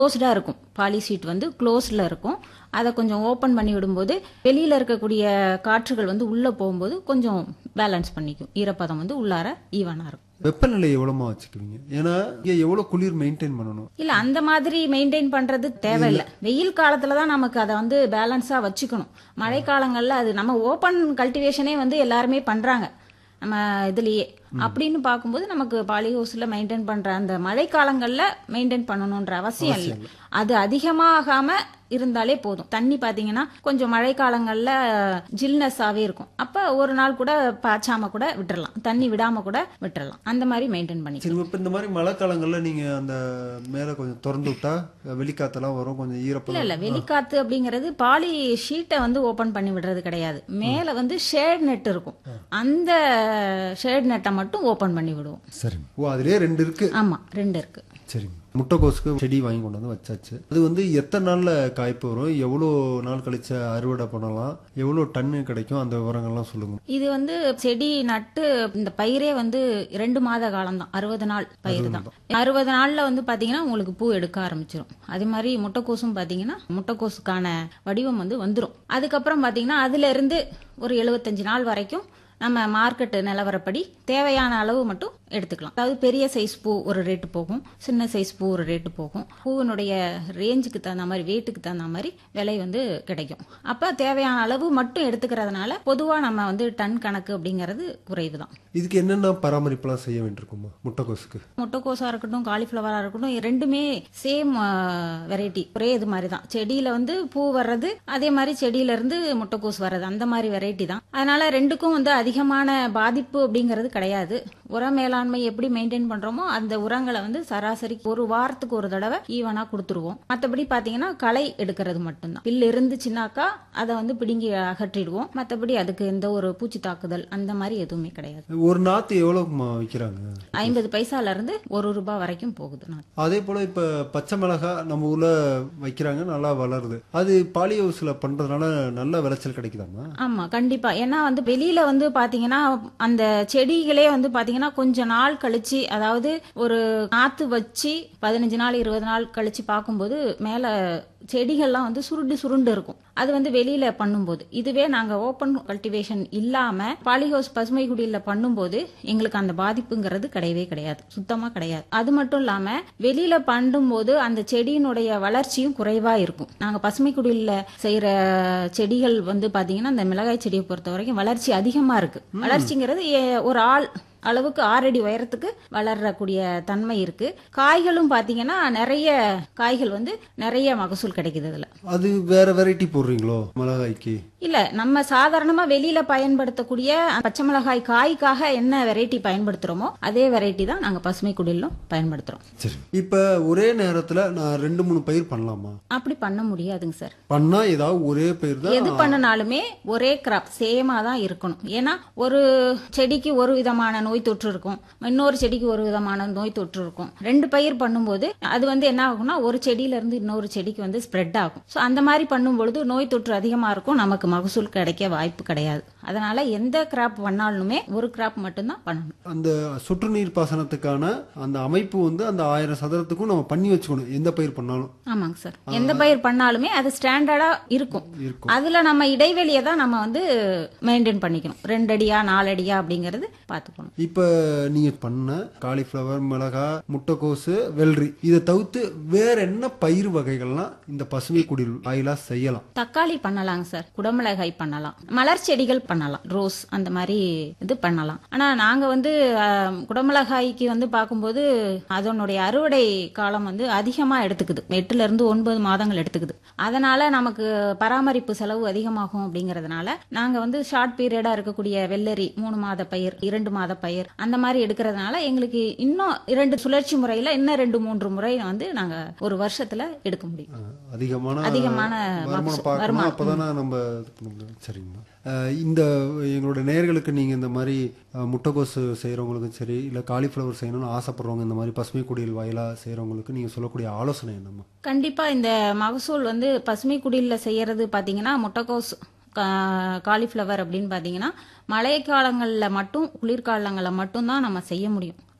க்ளோஸ்டாக இருக்கும் poly sheet வந்து க்ளோஸ்டில் இருக்கும் அதை கொஞ்சம் ஓப்பன் பண்ணி விடும்போது வெளியில் இருக்கக்கூடிய காற்றுகள் வந்து உள்ளே போகும்போது கொஞ்சம் பேலன்ஸ் பண்ணிக்கும் ஈரப்பதம் வந்து உள்ளார ஈவனாக இருக்கும் வெப்பநிலை எவ்வளோமா வச்சுக்குவீங்க ஏன்னா இங்கே எவ்வளோ குளிர் மெயின்டைன் பண்ணணும் இல்ல அந்த மாதிரி மெயின்டைன் பண்றது தேவையில்லை வெயில் காலத்துல தான் நமக்கு அதை வந்து பேலன்ஸா வச்சுக்கணும் மழை காலங்கள்ல அது நம்ம ஓப்பன் கல்டிவேஷனே வந்து எல்லாருமே பண்றாங்க நம்ம இதுலயே அப்படின்னு பார்க்கும்போது நமக்கு பாலிஹவுஸ்ல மெயின்டைன் பண்ற அந்த மழை காலங்கள்ல மெயின்டைன் பண்ணணும்ன்ற அவசியம் இல்லை அது அதிகமாகாம இருந்தாலே போதும் தண்ணி பாத்தீங்கன்னா கொஞ்சம் மழை காலங்கள்ல ஜில்னஸாவே இருக்கும் அப்ப ஒரு நாள் கூட பாய்ச்சாம கூட விட்டுறலாம் தண்ணி விடாம கூட விட்டுறலாம் அந்த மாதிரி மெயின்டைன் பண்ணி சரி இப்போ இந்த மாதிரி மழை காலங்களில் நீங்கள் அந்த மேலே கொஞ்சம் திறந்து விட்டா வெளிக்காத்தெல்லாம் வரும் கொஞ்சம் இல்ல ஈரப்பதம் இல்ல வெளிக்காத்து அப்படிங்கிறது பாலி ஷீட்டை வந்து ஓபன் பண்ணி விடுறது கிடையாது மேல வந்து ஷேட் நெட் இருக்கும் அந்த ஷேட் நெட்டை மட்டும் ஓபன் பண்ணி விடுவோம் சரிங்க ஓ அதுலேயே ரெண்டு இருக்கு ஆமா ரெண்டு இருக்கு சரிங்க முட்டைக்கோசுக்கு செடி வாங்கி கொண்டு வந்து வச்சாச்சு அது வந்து எத்தனை நாள்ல காய்ப்பு வரும் எவ்வளோ நாள் கழிச்சு அறுவடை பண்ணலாம் எவ்வளோ டன்னு கிடைக்கும் அந்த விவரங்கள்லாம் சொல்லுங்க இது வந்து செடி நட்டு இந்த பயிரே வந்து ரெண்டு மாத காலம் தான் அறுபது நாள் பயிர் தான் அறுபது நாள்ல வந்து பாத்தீங்கன்னா உங்களுக்கு பூ எடுக்க ஆரம்பிச்சிடும் அதே மாதிரி முட்டைக்கோசும் பாத்தீங்கன்னா முட்டைக்கோசுக்கான வடிவம் வந்து வந்துடும் அதுக்கப்புறம் பாத்தீங்கன்னா அதுல இருந்து ஒரு எழுபத்தஞ்சு நாள் வரைக்கும் நம்ம மார்க்கெட் நிலவரப்படி தேவையான அளவு மட்டும் எடுத்துக்கலாம் அதாவது பெரிய சைஸ் பூ ஒரு ரேட்டு போகும் சின்ன சைஸ் பூ ஒரு ரேட்டு போகும் பூவினுடைய ரேஞ்சுக்கு தகுந்த மாதிரி வெயிட்டுக்கு தகுந்த மாதிரி விலை வந்து கிடைக்கும் அப்ப தேவையான அளவு மட்டும் எடுத்துக்கிறதுனால பொதுவா நம்ம வந்து டன் கணக்கு அப்படிங்கிறது குறைவு தான் இதுக்கு என்னென்ன பராமரிப்பெல்லாம் செய்ய வேண்டியிருக்குமா முட்டைக்கோசுக்கு முட்டைக்கோஸா இருக்கட்டும் காலிஃப்ளவரா இருக்கட்டும் ரெண்டுமே சேம் வெரைட்டி ஒரே இது மாதிரி தான் செடியில வந்து பூ வர்றது அதே மாதிரி செடியில இருந்து முட்டைக்கோஸ் வர்றது அந்த மாதிரி வெரைட்டி தான் அதனால ரெண்டுக்கும் வந்து அதிகமான பாதிப்பு அப்படிங்கிறது கிடையாது உர மேலாண்மை எப்படி மெயின்டைன் பண்றோமோ அந்த உரங்களை வந்து சராசரி ஒரு வாரத்துக்கு ஒரு தடவை ஈவனா கொடுத்துருவோம் மற்றபடி பாத்தீங்கன்னா களை எடுக்கிறது மட்டும்தான் பில் இருந்துச்சுனாக்கா அதை வந்து பிடுங்கி அகற்றிடுவோம் மற்றபடி அதுக்கு எந்த ஒரு பூச்சி தாக்குதல் அந்த மாதிரி எதுவுமே கிடையாது ஒரு நாத்து எவ்வளோக்குமா விற்கிறாங்க ஐம்பது பைசால இருந்து ஒரு ரூபாய் வரைக்கும் போகுது நான் அதே போல இப்ப பச்சை மிளகா நம்ம ஊர்ல வைக்கிறாங்க நல்லா வளருது அது பாலி ஹவுஸ்ல பண்றதுனால நல்ல விளைச்சல் கிடைக்குதாமா ஆமா கண்டிப்பா ஏன்னா வந்து வெளியில வந்து பாத்தீங்கன்னா அந்த செடிகளே வந்து பாத்தீங்கன்னா கொஞ்ச நாள் கழிச்சு அதாவது ஒரு நாத்து வச்சு பதினஞ்சு நாள் இருபது நாள் கழிச்சு பார்க்கும்போது மேல செடிகள்லாம் வந்து சுருண்டு சுருண்டு இருக்கும் அது வந்து வெளியில பண்ணும்போது இதுவே நாங்க ஓப்பன் கல்டிவேஷன் இல்லாம பாலிஹவுஸ் பசுமை குடியில பண்ணும்போது எங்களுக்கு அந்த பாதிப்புங்கிறது கிடையவே கிடையாது சுத்தமா கிடையாது அது மட்டும் இல்லாம வெளியில பண்ணும்போது அந்த செடியினுடைய வளர்ச்சியும் குறைவா இருக்கும் நாங்க பசுமை குடியில செய்யற செடிகள் வந்து பாத்தீங்கன்னா அந்த மிளகாய் செடியை பொறுத்த வரைக்கும் வளர்ச்சி அதிகமா இருக்கு வளர்ச்சிங்கிறது ஏ- ஒரு ஆள் அளவுக்கு ஆறடி உயரத்துக்கு வளரக்கூடிய தன்மை இருக்கு காய்களும் பாத்தீங்கன்னா நிறைய காய்கள் வந்து நிறைய மகசூல் கிடைக்குது அதுல அது வேற வெரைட்டி போடுறீங்களோ மிளகாய்க்கு இல்ல நம்ம சாதாரணமா வெளியில பயன்படுத்தக்கூடிய பச்சை மிளகாய் காய்க்காக என்ன வெரைட்டி பயன்படுத்துறோமோ அதே வெரைட்டி தான் நாங்க பசுமை குடிலும் பயன்படுத்துறோம் சரி இப்ப ஒரே நேரத்துல நான் ரெண்டு மூணு பயிர் பண்ணலாமா அப்படி பண்ண முடியாதுங்க சார் பண்ணா ஏதாவது ஒரே பயிர் தான் எது பண்ணினாலுமே ஒரே கிராப் சேமா தான் இருக்கணும் ஏன்னா ஒரு செடிக்கு ஒரு விதமான நோய் தொற்று இருக்கும் இன்னொரு செடிக்கு ஒரு விதமான நோய் தொற்று இருக்கும் ரெண்டு பயிர் பண்ணும்போது அது வந்து என்ன ஆகும்னா ஒரு செடியில இருந்து இன்னொரு செடிக்கு வந்து ஸ்ப்ரெட் ஆகும் ஸோ அந்த மாதிரி பண்ணும்பொழுது நோய் தொற்று அதிகமா இருக்கும் நமக்கு மகசூல் கிடைக்க வாய்ப்பு கிடையாது அதனால எந்த கிராப் பண்ணாலுமே ஒரு கிராப் மட்டும்தான் பண்ணணும் அந்த சொட்டு நீர் பாசனத்துக்கான அந்த அமைப்பு வந்து அந்த ஆயிரம் சதுரத்துக்கும் நம்ம பண்ணி வச்சுக்கணும் எந்த பயிர் பண்ணாலும் ஆமாங்க சார் எந்த பயிர் பண்ணாலுமே அது ஸ்டாண்டர்டா இருக்கும் இருக்கும் அதுல நம்ம இடைவெளியை தான் நம்ம வந்து மெயின்டைன் பண்ணிக்கணும் ரெண்டு அடியா நாலு அடியா அப்படிங்கறது பாத்துக்கணும் இப்ப நீங்க பண்ண காலிஃப்ளவர் மிளகா முட்டைக்கோசு வெள்ளரி இதை தவிர்த்து வேற என்ன பயிர் வகைகள்லாம் இந்த பசுமை குடில் ஆயிலா செய்யலாம் தக்காளி பண்ணலாங்க சார் குடமிளகாய் பண்ணலாம் மலர் செடிகள் பண்ணலாம் ரோஸ் அந்த மாதிரி இது பண்ணலாம் ஆனா நாங்க வந்து ஆஹ், குடமிளகாய்க்கு வந்து பார்க்கும்போது அதனுடைய அறுவடை காலம் வந்து அதிகமா எடுத்துக்குது எட்டுல இருந்து ஒன்பது மாதங்கள் எடுத்துக்குது அதனால நமக்கு பராமரிப்பு செலவு அதிகமாகும் அப்படிங்கறதுனால நாங்க வந்து ஷார்ட் பீரியடா இருக்கக்கூடிய வெள்ளரி மூணு மாத பயிர் இரண்டு மாத பயிர் அந்த மாதிரி எடுக்கிறதுனால எங்களுக்கு இன்னும் இரண்டு சுழற்சி முறையில இன்னும் ரெண்டு மூன்று முறை வந்து நாங்க ஒரு வருஷத்துல எடுக்க முடியும் அஹ் அதிகமான அதிகமான வருமானம் மகசூல், பார்க்கணும் வருமானம். அப்பதானே நம்ம இது பண்ண முடியும் சரிங்கம்மா அஹ் இந்த எங்களோட நேயர்களுக்கு நீங்க இந்த மாதிரி அஹ், முட்டைக்கோசு செய்யறவங்களுக்கும் சரி இல்ல காலிஃப்ளவர் செய்யணும்னு ஆசைப்படுறவங்க இந்த மாதிரி பசுமை குடில் வாயிலா செய்யறவங்களுக்கு நீங்க சொல்லக்கூடிய ஆலோசனை என்னம்மா கண்டிப்பா இந்த மகசூல் வந்து பசுமை குடில்ல செய்யறது பாத்தீங்கன்னா முட்டைக்கோஸ் கா- காலிஃப்ளவர் அப்படின்னு பாத்தீங்கன்னா மழை காலங்கள்ல மட்டும் குளிர்காலங்களில் மட்டும் தான் நம்ம செய்ய முடியும்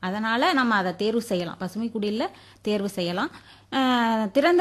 அதனால நம்ம அதை தேர்வு செய்யலாம் பசுமை குடியில் தேர்வு செய்யலாம் அஹ், திறந்த